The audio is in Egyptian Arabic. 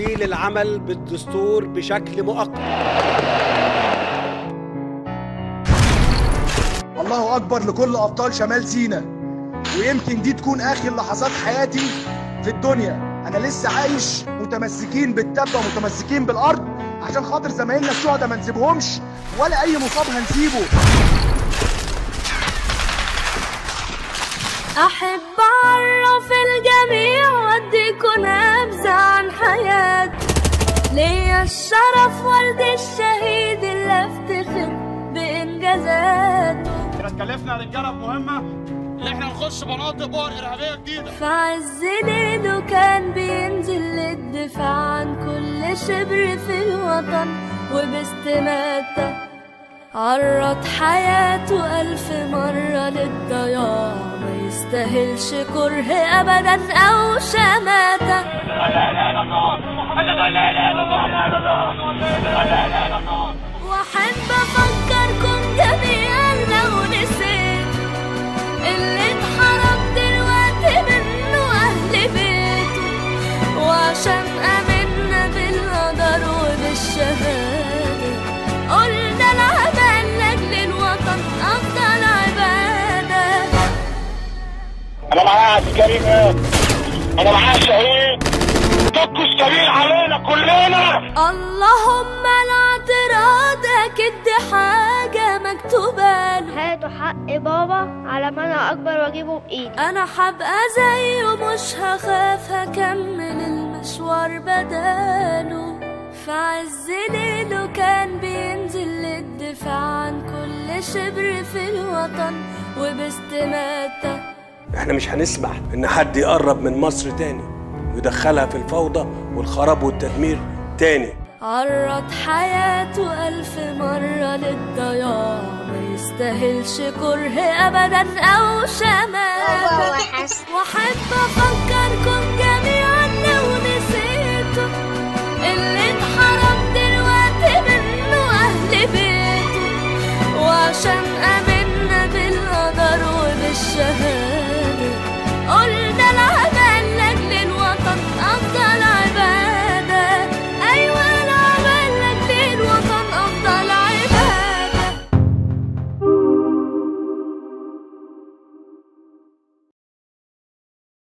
تعجيل العمل بالدستور بشكل مؤقت الله اكبر لكل ابطال شمال سينا ويمكن دي تكون اخر لحظات حياتي في الدنيا انا لسه عايش متمسكين بالتبه ومتمسكين بالارض عشان خاطر زمايلنا الشهداء ما نسيبهمش ولا اي مصاب هنسيبه أحب أعرف الجميع وأديكوا نبذة عن حياتي ليا الشرف والدي الشهيد اللي أفتخر بإنجازاته اتكلفنا رجاله بمهمه ان احنا نخش مناطق بؤر ارهابيه جديده في عز ليله كان بينزل للدفاع عن كل شبر في الوطن وباستماتة عرض حياته ألف مرة للضياع ما يستاهلش كره أبدا أو شماتة وأحب أفكركم جميعا لو نسيت اللي اتحرم دلوقتي منه أهل بيته وعشان آمنا بالقدر وبالشهادة قلنا العمل لأجل الوطن أفضل عبادة انا معايا عسكري مات انا معايا شهيد طبق السبيل علينا كلنا اللهم الاعتراض أكيد دي حاجة مكتوبة له هاتوا حق بابا على ما انا اكبر واجيبه بايدي انا هبقى زيه مش هخاف هكمل المشوار بداله في عز ليله كان بينزل للدفاع عن كل شبر في الوطن وباستماتة احنا مش هنسمح ان حد يقرب من مصر تاني ويدخلها في الفوضى والخراب والتدمير تاني عرض حياته ألف مرة للضياع ما يستاهلش كره أبدا أو شماتة هو حس وأحب أفكركم